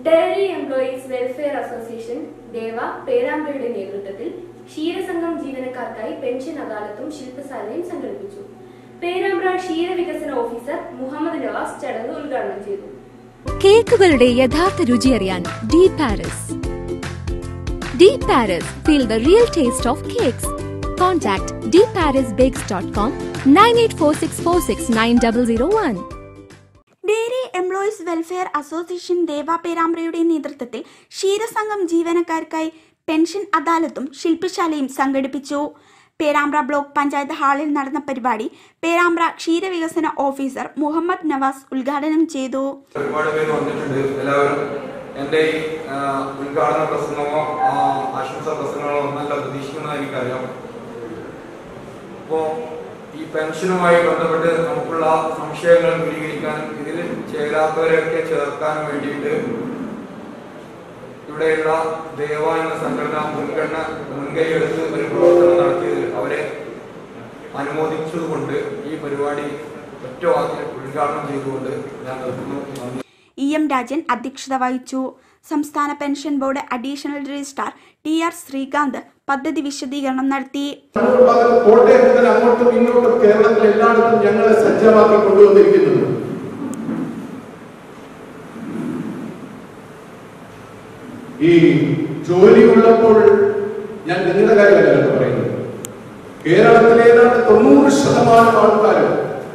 Diary employees welfare association Deva പേരാമ്പ്രയുടെ നേതൃത്വത്തിൽ ക്ഷീരസംഘം ജീവനക്കാർക്കായി പെൻഷൻ അദാലത്തും ശില്പശാലയും സംഘടിപ്പിച്ചു പേരാമ്പ്ര ക്ഷീരവികസന ഓഫീസർ മുഹമ്മദ് നവാസ് ചടങ്ങ് ഉദ്ഘാടനം ചെയ്തു കേക്കുകളുടെ യഥാർത്ഥ രുചി അറിയാൻ D Paris D Paris feel the real taste of cakes contact D Paris bakes dot com nine eight four six four six nine double zero one dairy employees welfare association Deva പേരാമ്പ്രയുടെ നേതൃത്വത്തിൽ ക്ഷീരസംഘം ജീവനക്കാർക്കായി പെൻഷൻ അദാലത്തും ശില്പശാലയും സംഘടിപ്പിച്ചു Perambra block panchayat ഹാളിൽ നടന്ന പരിപാടി പേരാമ്പ്ര ക്ഷീരവികസന officer Muhammad Nawaz ഉദ്ഘാടനം ചെയ്തു ഒരുപാട് പേര് വന്നിട്ടുണ്ട് എല്ലാവരും എൻ്റെ ഈ ആ, ഉദ്ഘാടന പ്രസംഗമോ ആ, ആശംസാ പ്രസംഗങ്ങളോ ഒന്നല്ല പ്രതീക്ഷിക്കുന്നത് എനിക്കറിയാം അപ്പോ ഈ പെൻഷനുമായി ബന്ധപ്പെട്ട് നമുക്കുള്ള സംശയങ്ങൾ ദൂരീകരിക്കാൻ ഇതിൽ ചേരാത്തവരെയൊക്കെ ചേർക്കാൻ വേണ്ടിയിട്ട് ഇവിടെയുള്ള ദേവ എന്ന സംഘടന മുൻഗണന മുൻകൈ എടുത്ത് ഒരു പ്രവർത്തനം നടത്തിയതിൽ അവരെ അനുമോദിച്ചതുകൊണ്ട് ഈ പരിപാടി ഒറ്റ വാക്കിൽ ഉദ്ഘാടനം ചെയ്തുകൊണ്ട് ഞാൻ നിർത്തുന്നു നന്ദി ഇ എം രാജൻ അധ്യക്ഷത വഹിച്ചു സംസ്ഥാന pension board additional registrar T R Srikanth പദ്ധതി വിശദീകരണം നടത്തി കണ്ണൂർ ഭാഗത്ത് കോട്ടയം മുതൽ അങ്ങോട്ടും ഇങ്ങോട്ടും കേരളത്തിൽ എല്ലായിടത്തും ഞങ്ങളെ സജ്ജമാക്കി കൊണ്ടുവന്നിരിക്കുന്നത് ഈ ജോലിയുള്ളപ്പോൾ ഞാൻ നിങ്ങളുടെ കാര്യമല്ല പറയുന്നത് കേരളത്തിലെ ഏതാണ്ട് തൊണ്ണൂറ് ശതമാനം ആൾക്കാരും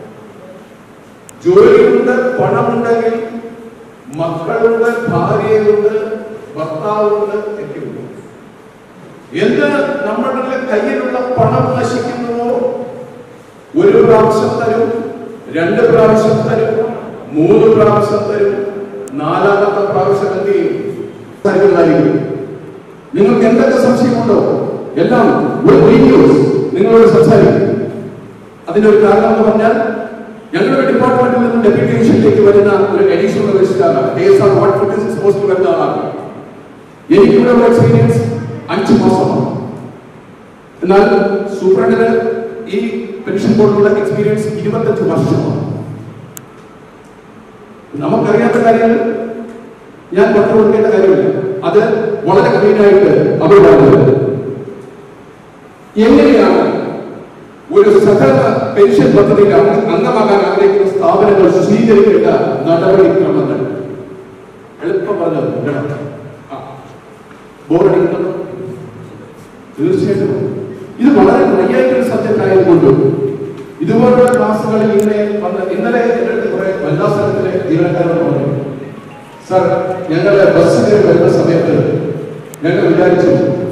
ജോലിയുണ്ട് പണമുണ്ടെങ്കിൽ മക്കളുണ്ട് ഭാര്യയുണ്ട് ഭർത്താവുണ്ട് ഒക്കെയുണ്ട് എന്ന് നമ്മളുടെ കയ്യിലുള്ള പണം നശിക്കുന്നുവോ ഒരു പ്രാവശ്യം തരും രണ്ട് പ്രാവശ്യം തരും മൂന്ന് പ്രാവശ്യം തരും നാലാമത്തെ പ്രാവശ്യം എന്ത് ചെയ്യും തരുന്നതായിരിക്കും നിങ്ങൾക്ക് എന്തൊക്കെ സംശയമുണ്ടോ എല്ലാം ഒരു വീഡിയോസ് നിങ്ങളോട് സംസാരിക്കും അതിനൊരു കാരണം എന്ന് പറഞ്ഞാൽ ഞങ്ങളുടെ ഡിപ്പാർട്ട്മെന്റിൽ നിന്നും ഡെപ്യൂട്ടേഷനിലേക്ക് വരുന്ന ഒരു അഡീഷണൽ രജിസ്ട്രാറാണ് K S R one forty six post വരുന്ന ആളാണ് എനിക്കിവിടെ ഉള്ള എക്സ്പീരിയൻസ് അഞ്ച് മാസമാണ് എന്നാൽ സൂപ്രണ്ടിന് ഈ പെൻഷൻ ബോർഡിലുള്ള എക്സ്പീരിയൻസ് ഇരുപത്തഞ്ച് വർഷമാണ് നമുക്കറിയാത്ത കാര്യങ്ങൾ ഞാൻ പറഞ്ഞു കൊടുക്കേണ്ട കാര്യമില്ല അത് വളരെ ക്ലീൻ ആയിട്ട് അവർ പറഞ്ഞത് എങ്ങനെയാണ് ഒരു സഹകരണ പെൻഷൻ പദ്ധതിയിൽ അംഗ- അംഗമാകാൻ ആഗ്രഹിക്കുന്ന സ്ഥാപനങ്ങൾ സ്വീകരിക്കേണ്ട നടപടിക്രമങ്ങൾ എളുപ്പം പറഞ്ഞത് ഇടണം. ആ. ബോറടിക്കുന്നു തീർച്ചയായിട്ടും ഇത് വളരെ നൈയായിട്ടൊരു സബ്ജക്റ്റ് ആയതുകൊണ്ട് ഇതുപോലുള്ള ക്ലാസ്സുകളിൽ ഇങ്ങനെ വന്ന് ഇന്നലെ എൻ്റെ അടുത്ത് കുറെ വല്ലാസനത്തിലെ ജീവനക്കാരോട് പറഞ്ഞു സാർ ഞങ്ങള് ബസ് കയറി വരുന്ന സമയത്ത് ഞങ്ങൾ വിചാരിച്ചു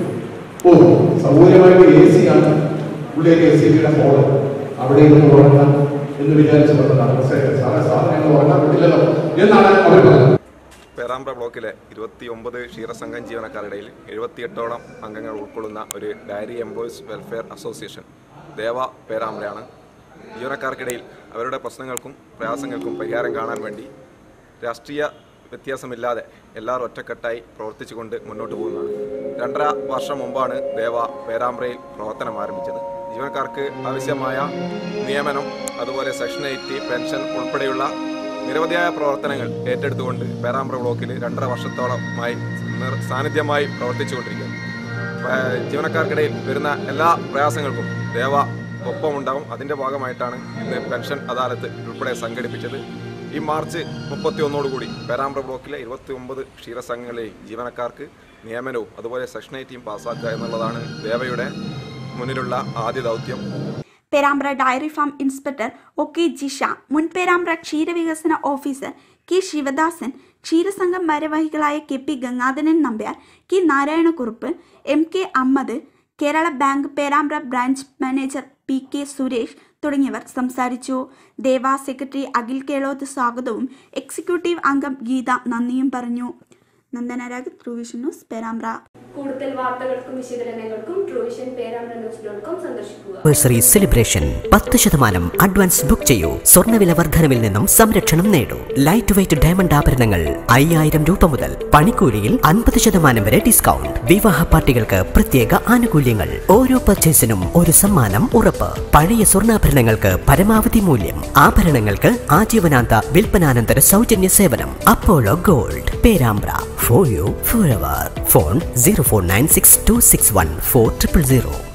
ഓ സൗകര്യമായിട്ട് എ സി ആണ് ഉള്ളിലേക്ക് എ സിയുടെ ഫോള് അവിടെ ഇരുന്ന് ഉറങ്ങാം എന്ന് വിചാരിച്ചു വന്നതാണ് പക്ഷേ സാറേ സാറിന് ഞങ്ങൾ ഉറങ്ങാൻ പറ്റില്ലല്ലോ എന്നാണ് അവർ പറഞ്ഞത് പേരാമ്പ്ര ബ്ലോക്കിലെ ഇരുപത്തി ഒമ്പത് ക്ഷീരസംഘം ജീവനക്കാരുടെയിൽ എഴുപത്തിയെട്ടോളം അംഗങ്ങൾ ഉൾക്കൊള്ളുന്ന ഒരു dairy employees welfare association Deva പേരാമ്പ്രയാണ് ജീവനക്കാർക്കിടയിൽ അവരുടെ പ്രശ്നങ്ങൾക്കും പ്രയാസങ്ങൾക്കും പരിഹാരം കാണാൻ വേണ്ടി രാഷ്ട്രീയ വ്യത്യാസമില്ലാതെ എല്ലാവരും ഒറ്റക്കെട്ടായി പ്രവർത്തിച്ചുകൊണ്ട് മുന്നോട്ട് പോകുന്നതാണ് രണ്ടര വർഷം മുമ്പാണ് ദേവ പേരാമ്പ്രയിൽ പ്രവർത്തനം ആരംഭിച്ചത് ജീവനക്കാർക്ക് ആവശ്യമായ നിയമനം അതുപോലെ സെക്ഷൻ എയ്റ്റ് പെൻഷൻ ഉൾപ്പെടെയുള്ള നിരവധിയായ പ്രവർത്തനങ്ങൾ ഏറ്റെടുത്തുകൊണ്ട് പേരാമ്പ്ര ബ്ലോക്കിൽ രണ്ടര വർഷത്തോളമായി നിർ- സാന്നിധ്യമായി പ്രവർത്തിച്ചുകൊണ്ടിരിക്കുന്നു പ- ജീവനക്കാർക്കിടയിൽ വരുന്ന എല്ലാ പ്രയാസങ്ങൾക്കും ദേവ ഒപ്പമുണ്ടാവും അതിന്റെ ഭാഗമായിട്ടാണ് ഇന്ന് പെൻഷൻ അദാലത്ത് ഉൾപ്പെടെ സംഘടിപ്പിച്ചത് ഈ മാർച്ച് മുപ്പത്തി ഒന്നോടുകൂടി പേരാമ്പ്ര ബ്ലോക്കിലെ ഇരുപത്തി ഒമ്പത് ക്ഷീരസംഘങ്ങളിലെയും ജീവനക്കാർക്ക് നിയമനവും അതുപോലെ സെക്ഷൻ എയ്റ്റിയും പാസ്സാക്കുക എന്നുള്ളതാണ് ദേവയുടെ മുന്നിലുള്ള ആദ്യ ദൗത്യം Perambra dairy farm inspector O K Jisha മുൻ പേരാമ്പ്ര ക്ഷീരവികസന ഓഫീസർ കെ ശിവദാസൻ ക്ഷീരസംഘം ഭാരവാഹികളായ K P Gangadharan Nambiar K Narayanakurup M K Ahammed Kerala bank Perambra branch manager P K Suresh തുടങ്ങിയവർ സംസാരിച്ചു ദേവ സെക്രട്ടറി അഖിൽ കേളോത്ത് സ്വാഗതവും എക്സിക്യൂട്ടീവ് അംഗം ഗീത നന്ദിയും പറഞ്ഞു നന്ദനരാഗ് ത്രൂവിഷൻ ന്യൂസ് പേരാമ്പ്ര കൂടുതൽ വാർത്തകൾക്കും വിശകലനങ്ങൾക്കും Truvision Perambra news dot com സന്ദർശിക്കുക ആനിവേഴ്സറി സെലിബ്രേഷൻ പത്ത് ശതമാനം അഡ്വാൻസ് ബുക്ക് ചെയ്യൂ സ്വർണ്ണവില വർധനവിൽ നിന്നും സംരക്ഷണം നേടൂ ലൈറ്റ് വെയിറ്റ് ഡയമണ്ട് ആഭരണങ്ങൾ അയ്യായിരം രൂപ മുതൽ പണിക്കൂലിയിൽ അൻപത് ശതമാനം വരെ ഡിസ്കൗണ്ട് വിവാഹ പാർട്ടികൾക്ക് പ്രത്യേക ആനുകൂല്യങ്ങൾ ഓരോ പർച്ചേസിനും ഒരു സമ്മാനം ഉറപ്പ് പഴയ സ്വർണ്ണാഭരണങ്ങൾക്ക് പരമാവധി മൂല്യം ആഭരണങ്ങൾക്ക് ആജീവനാന്ത വിൽപ്പനാനന്തര സൗജന്യ സേവനം Apollo gold Perambra for you forever phone zero four nine six two six one four triple zero